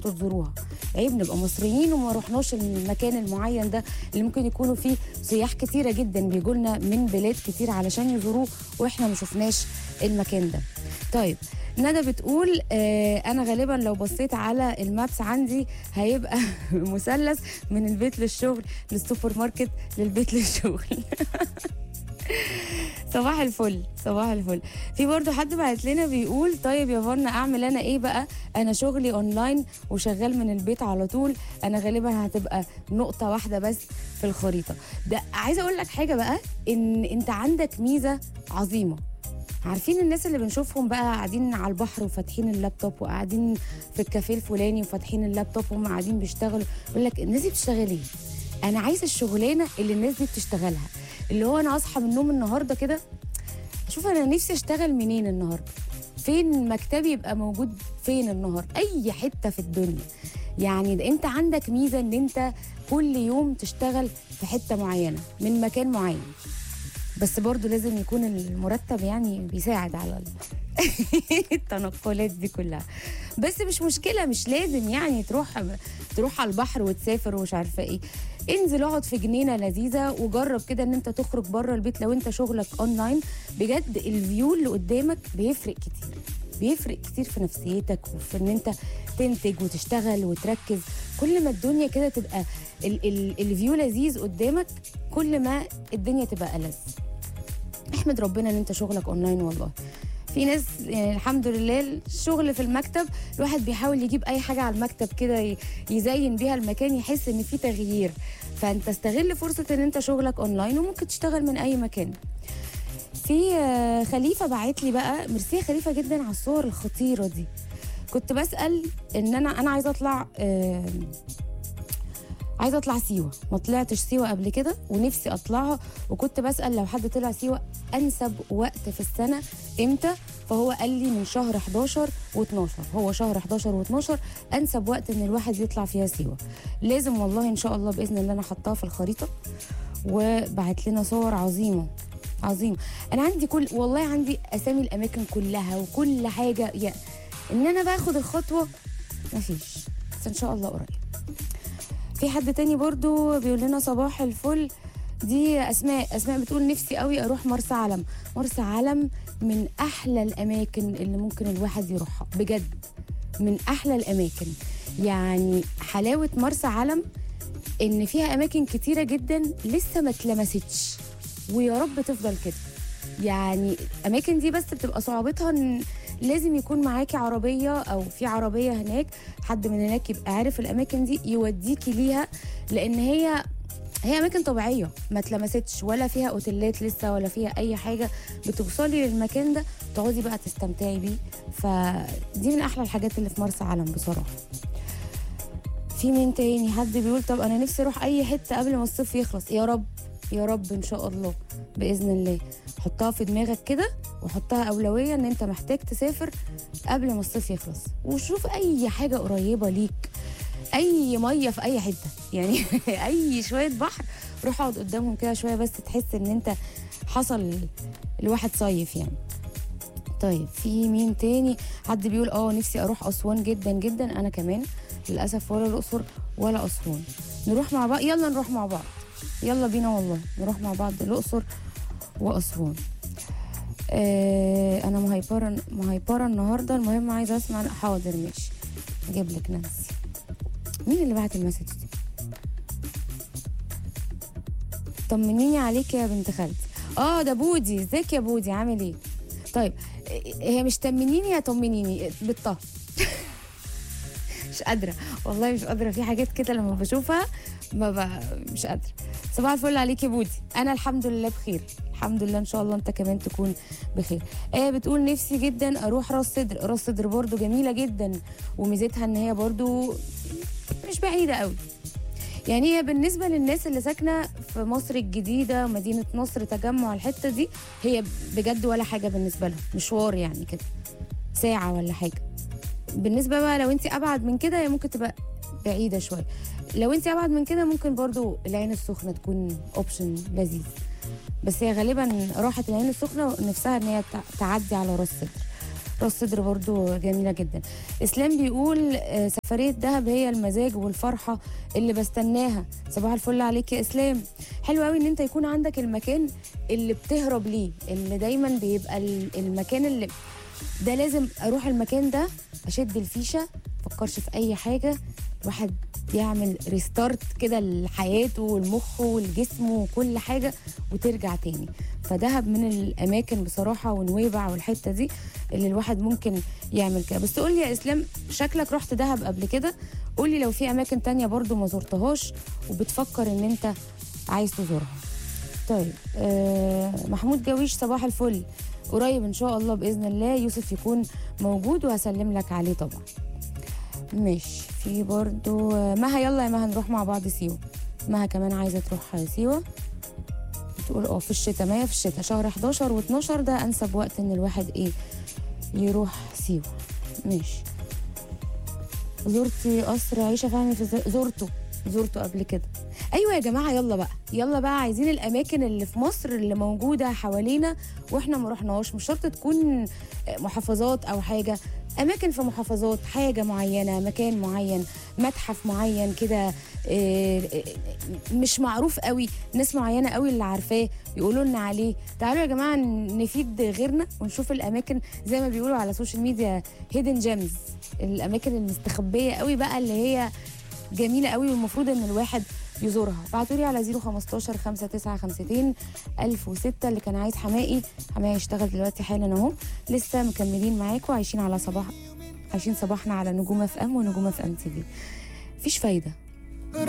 انتوا تزوروها عيب نبقى مصريين وما رحناش المكان المعين ده اللي ممكن يكونوا فيه سياح كتيره جدا بيجوا لنا من بلاد كتير علشان يزوروه واحنا ما شفناش المكان ده طيب ندى بتقول آه انا غالبا لو بصيت على المابس عندي هيبقى مثلث من البيت للشغل للسوبر ماركت للبيت للشغل صباح الفل صباح الفل في برضو حد بعت لنا بيقول طيب يا فرنا اعمل انا ايه بقى انا شغلي اونلاين وشغال من البيت على طول انا غالبا هتبقى نقطه واحده بس في الخريطه ده عايزه اقول لك حاجه بقى ان انت عندك ميزه عظيمه عارفين الناس اللي بنشوفهم بقى قاعدين على البحر وفاتحين اللابتوب وقاعدين في الكافيه الفلاني وفاتحين اللابتوب وهم قاعدين بيشتغلوا يقول لك الناس دي بتشتغل ايه؟ انا عايزه الشغلانه اللي الناس دي بتشتغلها اللي هو انا اصحى من النوم النهارده كده اشوف انا نفسي اشتغل منين النهارده فين مكتبي يبقى موجود فين النهارده اي حته في الدنيا يعني ده انت عندك ميزه ان انت كل يوم تشتغل في حته معينه من مكان معين بس برضو لازم يكون المرتب يعني بيساعد على ال- التنقلات دي كلها بس مش مشكلة مش لازم يعني تروح تروح على البحر وتسافر ومش عارفة ايه انزل اقعد في جنينة لذيذة وجرب كده ان انت تخرج بره البيت لو انت شغلك اونلاين بجد الفيو اللي قدامك بيفرق كتير بيفرق كتير في نفسيتك وفي ان انت تنتج وتشتغل وتركز كل ما الدنيا كده تبقى ال- ال- الفيو لذيذ قدامك كل ما الدنيا تبقى ألذ احمد ربنا ان انت شغلك اونلاين والله في ناس يعني الحمد لله الشغل في المكتب الواحد بيحاول يجيب اي حاجه على المكتب كده ي- يزين بيها المكان يحس ان في تغيير فانت استغل فرصه ان انت شغلك اونلاين وممكن تشتغل من اي مكان في آه، خليفه بعت لي بقى ميرسي يا خليفه جدا على الصور الخطيره دي كنت بسال ان انا انا عايزه اطلع آه، عايزه اطلع سيوه ما طلعتش سيوه قبل كده ونفسي اطلعها وكنت بسال لو حد طلع سيوه انسب وقت في السنه امتى فهو قال لي من شهر 11 و12 هو شهر 11 و12 انسب وقت ان الواحد يطلع فيها سيوه لازم والله ان شاء الله باذن الله انا حطاها في الخريطه وبعت لنا صور عظيمه عظيم انا عندي كل والله عندي اسامي الاماكن كلها وكل حاجه يعني ان انا باخد الخطوه مفيش بس ان شاء الله قريب في حد تاني برضو بيقول لنا صباح الفل دي اسماء اسماء بتقول نفسي قوي اروح مرسى علم مرسى علم من احلى الاماكن اللي ممكن الواحد يروحها بجد من احلى الاماكن يعني حلاوه مرسى علم ان فيها اماكن كتيره جدا لسه ما اتلمستش ويا رب تفضل كده يعني الاماكن دي بس بتبقى صعوبتها ان لازم يكون معاكي عربيه او في عربيه هناك حد من هناك يبقى عارف الاماكن دي يوديكي ليها لان هي هي اماكن طبيعيه ما اتلمستش ولا فيها اوتيلات لسه ولا فيها اي حاجه بتوصلي للمكان ده تقعدي بقى تستمتعي بيه فدي من احلى الحاجات اللي في مرسى علم بصراحه في مين تاني حد بيقول طب انا نفسي اروح اي حته قبل ما الصيف يخلص يا رب يا رب ان شاء الله باذن الله حطها في دماغك كده وحطها اولويه ان انت محتاج تسافر قبل ما الصيف يخلص وشوف اي حاجه قريبه ليك اي ميه في اي حته يعني اي شويه بحر روح اقعد قدامهم كده شويه بس تحس ان انت حصل الواحد صيف يعني طيب في مين تاني حد بيقول اه نفسي اروح اسوان جدا جدا انا كمان للاسف ولا الاقصر ولا اسوان نروح مع بعض يلا نروح مع بعض يلا بينا والله نروح مع بعض الاقصر واسوان آه انا مهيبره مهيبره النهارده المهم عايزه اسمع حاضر ماشي اجيب لك نانسي مين اللي بعت المسج دي طمنيني عليك يا بنت خالتي اه ده بودي ازيك يا بودي عامل ايه طيب هي مش طمنيني يا طمنيني بالطه مش قادره والله مش قادره في حاجات كده لما بشوفها ما ب... مش قادره صباح الفل عليك يا بودي انا الحمد لله بخير الحمد لله ان شاء الله انت كمان تكون بخير ايه بتقول نفسي جدا اروح راس صدر راس صدر برضو جميله جدا وميزتها ان هي برضو مش بعيده قوي يعني هي بالنسبه للناس اللي ساكنه في مصر الجديده مدينه نصر تجمع الحته دي هي بجد ولا حاجه بالنسبه لهم مشوار يعني كده ساعه ولا حاجه بالنسبه بقى لو انت ابعد من كده هي ممكن تبقى بعيده شويه لو انت ابعد من كده ممكن برضو العين السخنه تكون اوبشن لذيذ بس هي غالبا راحت العين السخنه نفسها ان هي تع- تعدي على راس صدر راس صدر برضو جميله جدا اسلام بيقول آه، سفريه دهب هي المزاج والفرحه اللي بستناها صباح الفل عليك يا اسلام حلو قوي ان انت يكون عندك المكان اللي بتهرب ليه اللي دايما بيبقى ال- المكان اللي ده لازم اروح المكان ده اشد الفيشه مفكرش في اي حاجه الواحد يعمل ريستارت كده لحياته والمخ والجسم وكل حاجه وترجع تاني فدهب من الاماكن بصراحه ونويبع والحته دي اللي الواحد ممكن يعمل كده بس قول لي يا اسلام شكلك رحت دهب قبل كده قول لي لو في اماكن تانية برضو ما زرتهاش وبتفكر ان انت عايز تزورها طيب آه محمود جويش صباح الفل قريب ان شاء الله باذن الله يوسف يكون موجود وهسلم لك عليه طبعا ماشي في برضو آه، مها يلا يا مها نروح مع بعض سيوه مها كمان عايزه تروح سيوه تقول اه في الشتاء ما هي في الشتاء شهر 11 و12 ده انسب وقت ان الواحد ايه يروح سيوه ماشي زرتي قصر عيشه فهمي في ز- زرته زرته قبل كده ايوه يا جماعه يلا بقى يلا بقى عايزين الاماكن اللي في مصر اللي موجوده حوالينا واحنا ما رحناهاش مش شرط تكون محافظات او حاجه اماكن في محافظات حاجه معينه مكان معين متحف معين كده إيه، إيه، مش معروف قوي ناس معينه قوي اللي عارفاه يقولوا لنا عليه تعالوا يا جماعه نفيد غيرنا ونشوف الاماكن زي ما بيقولوا على السوشيال ميديا هيدن جيمز الاماكن المستخبيه قوي بقى اللي هي جميله قوي والمفروض ان الواحد يزورها ابعتوا لي على 015 5952 1006 اللي كان عايز حمائي حمائي يشتغل دلوقتي حالا اهو لسه مكملين معاكم عايشين على صباح عايشين صباحنا على نجوم اف ام ونجوم اف ام تي في مفيش فايده